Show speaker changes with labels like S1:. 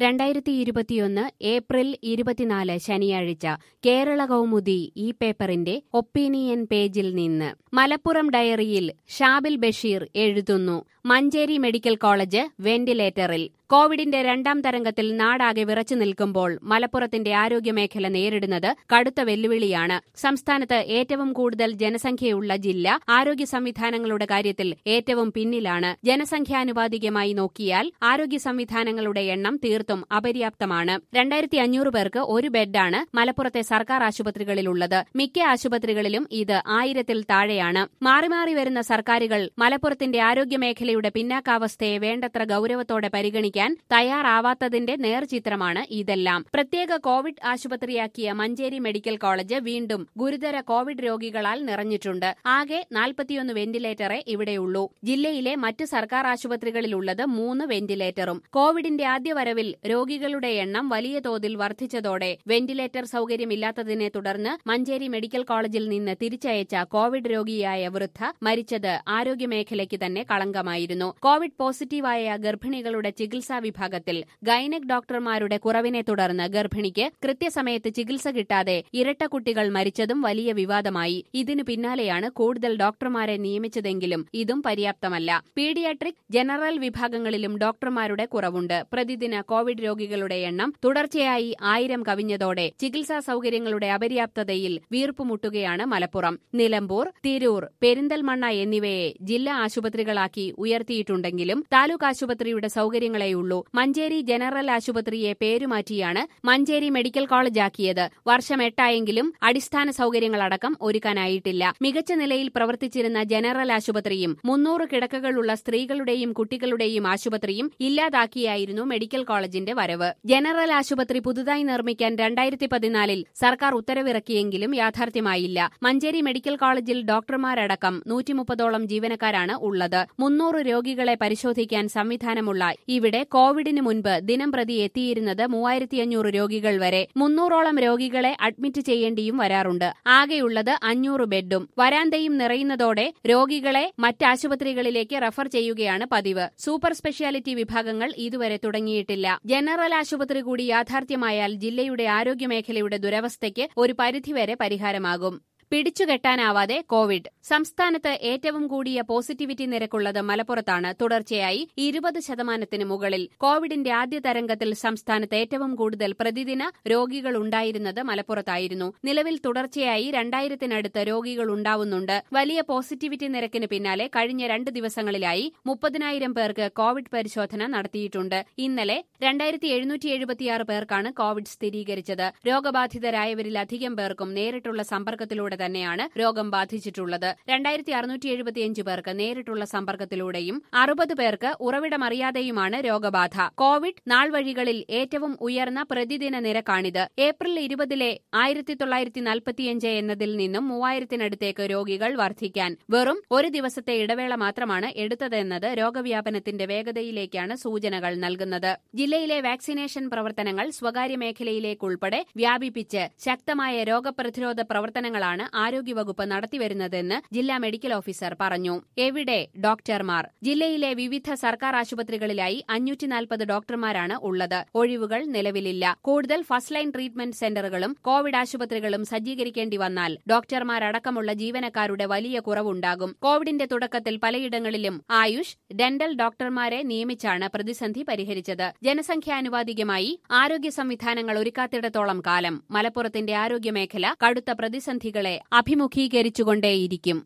S1: രണ്ടായിരത്തി ഇരുപത്തിയൊന്ന് ഏപ്രിൽ ഇരുപത്തിനാല് ശനിയാഴ്ച കേരള കൗമുദി ഈ പേപ്പറിന്റെ ഒപ്പീനിയൻ പേജിൽ നിന്ന് മലപ്പുറം ഡയറിയിൽ ഷാബിൽ ബഷീർ എഴുതുന്നു മഞ്ചേരി മെഡിക്കൽ കോളേജ് വെന്റിലേറ്ററിൽ കോവിഡിന്റെ രണ്ടാം തരംഗത്തിൽ നാടാകെ വിറച്ചു നിൽക്കുമ്പോൾ മലപ്പുറത്തിന്റെ ആരോഗ്യമേഖല നേരിടുന്നത് കടുത്ത വെല്ലുവിളിയാണ് സംസ്ഥാനത്ത് ഏറ്റവും കൂടുതൽ ജനസംഖ്യയുള്ള ജില്ല ആരോഗ്യ സംവിധാനങ്ങളുടെ കാര്യത്തിൽ ഏറ്റവും പിന്നിലാണ് ജനസംഖ്യാനുപാതികമായി നോക്കിയാൽ ആരോഗ്യ സംവിധാനങ്ങളുടെ എണ്ണം തീർത്തും അപര്യാപ്തമാണ് രണ്ടായിരത്തി അഞ്ഞൂറ് പേർക്ക് ഒരു ബെഡാണ് മലപ്പുറത്തെ സർക്കാർ ആശുപത്രികളിലുള്ളത് മിക്ക ആശുപത്രികളിലും ഇത് ആയിരത്തിൽ താഴെയാണ് മാറി മാറി വരുന്ന സർക്കാരുകൾ മലപ്പുറത്തിന്റെ ആരോഗ്യമേഖലയുടെ പിന്നാക്കാവസ്ഥയെ വേണ്ടത്ര ഗൌരവത്തോടെ പരിഗണിക്കാൻ തയ്യാറാവാത്തതിന്റെ നേർചിത്രമാണ് ഇതെല്ലാം പ്രത്യേക കോവിഡ് ആശുപത്രിയാക്കിയ മഞ്ചേരി മെഡിക്കൽ കോളേജ് വീണ്ടും ഗുരുതര കോവിഡ് രോഗികളാൽ നിറഞ്ഞിട്ടുണ്ട് ആകെ നാൽപ്പത്തിയൊന്ന് വെന്റിലേറ്ററേ ഇവിടെയുള്ളൂ ജില്ലയിലെ മറ്റ് സർക്കാർ ആശുപത്രികളിലുള്ളത് മൂന്ന് വെന്റിലേറ്ററും കോവിഡിന്റെ ആദ്യ വരവിൽ രോഗികളുടെ എണ്ണം വലിയ തോതിൽ വർദ്ധിച്ചതോടെ വെന്റിലേറ്റർ സൌകര്യമില്ലാത്തതിനെ തുടർന്ന് മഞ്ചേരി മെഡിക്കൽ കോളേജിൽ നിന്ന് തിരിച്ചയച്ച കോവിഡ് രോഗിയായ വൃദ്ധ മരിച്ചത് ആരോഗ്യമേഖലയ്ക്ക് തന്നെ കളങ്കമായിരുന്നു കോവിഡ് പോസിറ്റീവായ ഗർഭിണികളുടെ ചികിത്സാ വിഭാഗത്തിൽ ഗൈനക് ഡോക്ടർമാരുടെ കുറവിനെ തുടർന്ന് ഗർഭിണിക്ക് കൃത്യസമയത്ത് ചികിത്സ കിട്ടാതെ ഇരട്ട കുട്ടികൾ മരിച്ചതും വലിയ വിവാദമായി ഇതിനു പിന്നാലെയാണ് കൂടുതൽ ഡോക്ടർമാരെ നിയമിച്ചതെങ്കിലും ഇതും പര്യാപ്തമല്ല പീഡിയാട്രിക് ജനറൽ വിഭാഗങ്ങളിലും ഡോക്ടർമാരുടെ കുറവുണ്ട് പ്രതിദിന കോവിഡ് രോഗികളുടെ എണ്ണം തുടർച്ചയായി ആയിരം കവിഞ്ഞതോടെ ചികിത്സാ സൌകര്യങ്ങളുടെ അപര്യാപ്തതയിൽ വീർപ്പുമുട്ടുകയാണ് മലപ്പുറം നിലമ്പൂർ തിരൂർ പെരിന്തൽമണ്ണ എന്നിവയെ ജില്ലാ ആശുപത്രികളാക്കി ഉയർത്തിയിട്ടുണ്ടെങ്കിലും താലൂക്ക് ആശുപത്രിയുടെ സൌകര്യങ്ങളെയുള്ളൂ മഞ്ചേരി ജനറൽ ആശുപത്രിയെ പേരുമാറ്റിയാണ് മഞ്ചേരി മെഡിക്കൽ കോളേജാക്കിയത് വർഷം എട്ടായെങ്കിലും അടിസ്ഥാന സൌകര്യങ്ങളടക്കം ഒരുക്കാനായിട്ടില്ല മികച്ച നിലയിൽ പ്രവർത്തിച്ചിരുന്ന ജനറൽ ആശുപത്രിയും മുന്നൂറ് കിടക്കകളുള്ള സ്ത്രീകളുടെയും കുട്ടികളുടെയും ആശുപത്രിയും ഇല്ലാതാക്കിയായിരുന്നു മെഡിക്കൽ കോളേജിന്റെ വരവ് ജനറൽ ആശുപത്രി പുതുതായി നിർമ്മിക്കാൻ രണ്ടായിരത്തി പതിനാലിൽ സർക്കാർ ഉത്തരവിറക്കിയെങ്കിലും യാഥാർത്ഥ്യമായില്ല മഞ്ചേരി മെഡിക്കൽ കോളേജിൽ ഡോക്ടർമാരടക്കം നൂറ്റിമുപ്പതോളം ജീവനക്കാരാണ് ഉള്ളത് മുന്നൂറ് രോഗികളെ പരിശോധിക്കാൻ സംവിധാനമുള്ള ഇവിടെ കോവിഡിന് മുൻപ് ദിനം പ്രതി എത്തിയിരുന്നത് മൂവായിരത്തി അഞ്ഞൂറ് രോഗികൾ വരെ മുന്നൂറോളം രോഗികളെ അഡ്മിറ്റ് ചെയ്യേണ്ടിയും വരാറുണ്ട് ആകെയുള്ളത് അഞ്ഞൂറ് ബെഡും വരാന്തയും നിറയുന്നതോടെ രോഗികളെ മറ്റാശുപത്രികളിലേക്ക് റഫർ ചെയ്യുകയാണ് പതിവ് സൂപ്പർ സ്പെഷ്യാലിറ്റി വിഭാഗങ്ങൾ ഇതുവരെ തുടങ്ങിയിട്ടില്ല ജനറൽ ആശുപത്രി കൂടി യാഥാർത്ഥ്യമായാൽ ജില്ലയുടെ ആരോഗ്യമേഖലയുടെ ദുരവസ്ഥയ്ക്ക് ഒരു പരിധിവരെ പരിഹാരമാകും പിടിച്ചുകെട്ടാനാവാതെ കോവിഡ് സംസ്ഥാനത്ത് ഏറ്റവും കൂടിയ പോസിറ്റിവിറ്റി നിരക്കുള്ളത് മലപ്പുറത്താണ് തുടർച്ചയായി ഇരുപത് ശതമാനത്തിന് മുകളിൽ കോവിഡിന്റെ ആദ്യ തരംഗത്തിൽ സംസ്ഥാനത്ത് ഏറ്റവും കൂടുതൽ പ്രതിദിന രോഗികൾ ഉണ്ടായിരുന്നത് മലപ്പുറത്തായിരുന്നു നിലവിൽ തുടർച്ചയായി രണ്ടായിരത്തിനടുത്ത് രോഗികൾ ഉണ്ടാവുന്നുണ്ട് വലിയ പോസിറ്റിവിറ്റി നിരക്കിന് പിന്നാലെ കഴിഞ്ഞ രണ്ട് ദിവസങ്ങളിലായി മുപ്പതിനായിരം പേർക്ക് കോവിഡ് പരിശോധന നടത്തിയിട്ടുണ്ട് ഇന്നലെ രണ്ടായിരത്തി എഴുന്നൂറ്റി എഴുപത്തിയാറ് പേർക്കാണ് കോവിഡ് സ്ഥിരീകരിച്ചത് രോഗബാധിതരായവരിൽ അധികം പേർക്കും നേരിട്ടുള്ള സമ്പർക്കത്തിലൂടെ തന്നെയാണ് രോഗം ബാധിച്ചിട്ടുള്ളത് രണ്ടായിരത്തി അറുന്നൂറ്റി എഴുപത്തിയഞ്ച് പേർക്ക് നേരിട്ടുള്ള സമ്പർക്കത്തിലൂടെയും അറുപത് പേർക്ക് ഉറവിടമറിയാതെയുമാണ് രോഗബാധ കോവിഡ് നാൾവഴികളിൽ ഏറ്റവും ഉയർന്ന പ്രതിദിന നിരക്കാണിത് ഏപ്രിൽ ഇരുപതിലെ ആയിരത്തി തൊള്ളായിരത്തി നാൽപ്പത്തിയഞ്ച് എന്നതിൽ നിന്നും മൂവായിരത്തിനടുത്തേക്ക് രോഗികൾ വർദ്ധിക്കാൻ വെറും ഒരു ദിവസത്തെ ഇടവേള മാത്രമാണ് എടുത്തതെന്നത് രോഗവ്യാപനത്തിന്റെ വേഗതയിലേക്കാണ് സൂചനകൾ നൽകുന്നത് ജില്ലയിലെ വാക്സിനേഷൻ പ്രവർത്തനങ്ങൾ സ്വകാര്യ മേഖലയിലേക്കുൾപ്പെടെ വ്യാപിപ്പിച്ച് ശക്തമായ രോഗപ്രതിരോധ പ്രവർത്തനങ്ങളാണ് ആരോഗ്യവകുപ്പ് നടത്തിവരുന്നതെന്ന് ജില്ലാ മെഡിക്കൽ ഓഫീസർ പറഞ്ഞു എവിടെ ഡോക്ടർമാർ ജില്ലയിലെ വിവിധ സർക്കാർ ആശുപത്രികളിലായി അഞ്ഞൂറ്റി നാൽപ്പത് ഡോക്ടർമാരാണ് ഉള്ളത് ഒഴിവുകൾ നിലവിലില്ല കൂടുതൽ ഫസ്റ്റ് ലൈൻ ട്രീറ്റ്മെന്റ് സെന്ററുകളും കോവിഡ് ആശുപത്രികളും സജ്ജീകരിക്കേണ്ടി വന്നാൽ ഡോക്ടർമാരടക്കമുള്ള ജീവനക്കാരുടെ വലിയ കുറവുണ്ടാകും കോവിഡിന്റെ തുടക്കത്തിൽ പലയിടങ്ങളിലും ആയുഷ് ഡെന്റൽ ഡോക്ടർമാരെ നിയമിച്ചാണ് പ്രതിസന്ധി പരിഹരിച്ചത് ജനസംഖ്യാനുപാതികമായി ആരോഗ്യ സംവിധാനങ്ങൾ ഒരുക്കാത്തിടത്തോളം കാലം മലപ്പുറത്തിന്റെ ആരോഗ്യമേഖല കടുത്ത പ്രതിസന്ധികളെ അഭിമുഖീകരിച്ചുകൊണ്ടേയിരിക്കും